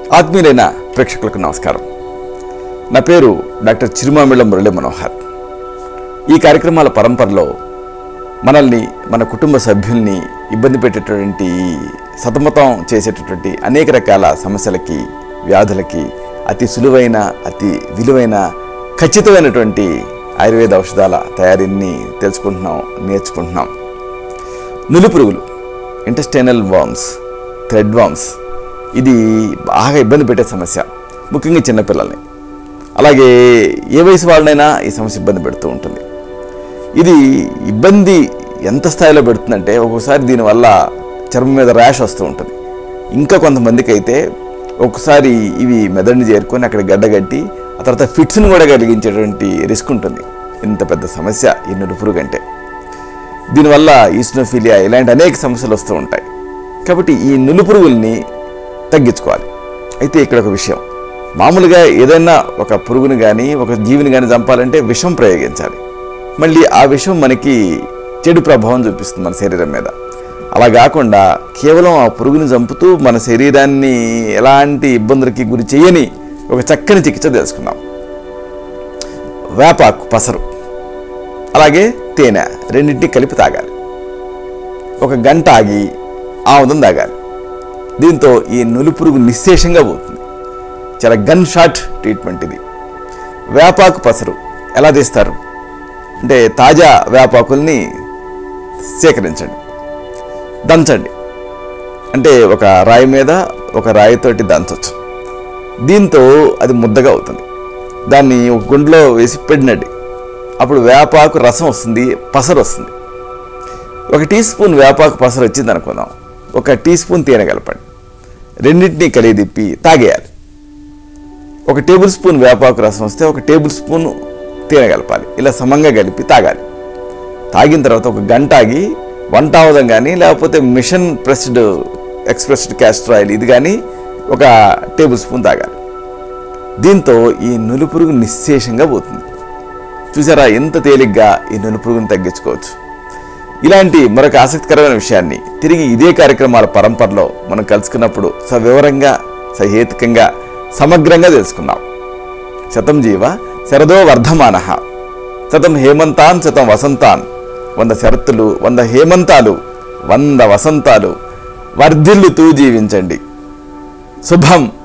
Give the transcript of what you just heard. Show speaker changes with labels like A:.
A: ఆత్మీయులైన ప్రేక్షకులకు నమస్కారం నా పేరు డాక్టర్ చిరుమామిళ్ళ మురళి మనోహర్ ఈ కార్యక్రమాల పరంపరలో మనల్ని మన కుటుంబ సభ్యుల్ని ఇబ్బంది పెట్టేటటువంటి సతమతం చేసేటటువంటి అనేక రకాల సమస్యలకి వ్యాధులకి అతి సులువైన అతి విలువైన ఖచ్చితమైనటువంటి ఆయుర్వేద ఔషధాల తయారీని తెలుసుకుంటున్నాం నేర్చుకుంటున్నాం నులిపురుగులు ఇంటెస్టైనల్ వామ్స్ థ్రెడ్ వామ్స్ ఇది బాగా ఇబ్బంది పెట్టే సమస్య ముఖ్యంగా చిన్నపిల్లల్ని అలాగే ఏ వయసు వాళ్ళనైనా ఈ సమస్య ఇబ్బంది పెడుతూ ఉంటుంది ఇది ఇబ్బంది ఎంత స్థాయిలో పెడుతుందంటే ఒక్కొక్కసారి దీనివల్ల చర్మం మీద ర్యాష్ వస్తూ ఉంటుంది ఇంకా కొంతమందికి అయితే ఒకసారి ఇవి మెదడుని చేరుకొని అక్కడ గడ్డగట్టి ఆ తర్వాత ఫిట్స్ని కూడా కలిగించేటువంటి రిస్క్ ఉంటుంది ఇంత పెద్ద సమస్య ఈ నురుపురు కంటే దీనివల్ల ఈస్నోఫీలియా ఇలాంటి అనేక సమస్యలు వస్తూ ఉంటాయి కాబట్టి ఈ నులుపురుగుల్ని తగ్గించుకోవాలి అయితే ఇక్కడ ఒక విషయం మామూలుగా ఏదైనా ఒక పురుగుని కానీ ఒక జీవిని కానీ చంపాలంటే విషం ప్రయోగించాలి మళ్ళీ ఆ విషం మనకి చెడు ప్రభావం చూపిస్తుంది మన శరీరం మీద అలా కాకుండా కేవలం ఆ పురుగుని చంపుతూ మన శరీరాన్ని ఎలాంటి ఇబ్బందులకి గురి చేయని ఒక చక్కని చికిత్స తెలుసుకుందాం వేపాకు పసరు అలాగే తేనె రెండింటిని కలిపి తాగాలి ఒక గంట ఆగి ఆముదం తాగాలి దీంతో ఈ నులిపురుగు నిశ్శేషంగా పోతుంది చాలా గన్ షాట్ ట్రీట్మెంట్ ఇది వేపాకు పసరు ఎలా తీస్తారు అంటే తాజా వేపాకుల్ని సేకరించండి దంచండి అంటే ఒక రాయి మీద ఒక రాయితోటి దంచవచ్చు దీంతో అది ముద్దగా అవుతుంది దాన్ని ఒక గుండెలో వేసి పెట్టినట్టు అప్పుడు వేపాకు రసం వస్తుంది పసరు వస్తుంది ఒక టీ స్పూన్ వేపాకు పసరు వచ్చింది అనుకుందాం ఒక టీ స్పూన్ తేనె కలపండి రెండింటినీ కలిగి తిప్పి తాగేయాలి ఒక టేబుల్ స్పూన్ వేపాకు రసం వస్తే ఒక టేబుల్ స్పూన్ తేనె కలపాలి ఇలా సమంగా కలిపి తాగాలి తాగిన తర్వాత ఒక గంట ఆగి వంట ఆముదం కానీ లేకపోతే machine pressed expressed castor oil ఇది కానీ ఒక టేబుల్ స్పూన్ తాగాలి దీంతో ఈ నులిపురుగు నిశ్శేషంగా పోతుంది చూసారా ఎంత తేలిగ్గా ఈ నులిపురుగుని తగ్గించుకోవచ్చు ఇలాంటి మరొక ఆసక్తికరమైన విషయాన్ని తిరిగి ఇదే కార్యక్రమాల పరంపరలో మనం కలుసుకున్నప్పుడు సవివరంగా సహేతుకంగా సమగ్రంగా తెలుసుకుందాం శతం జీవ శరదో వర్ధమాన శతం హేమంతాన్ శతం వసంతాన్ వంద శరత్తులు వంద హేమంతాలు వంద వసంతాలు వర్ధిల్లుతూ జీవించండి శుభం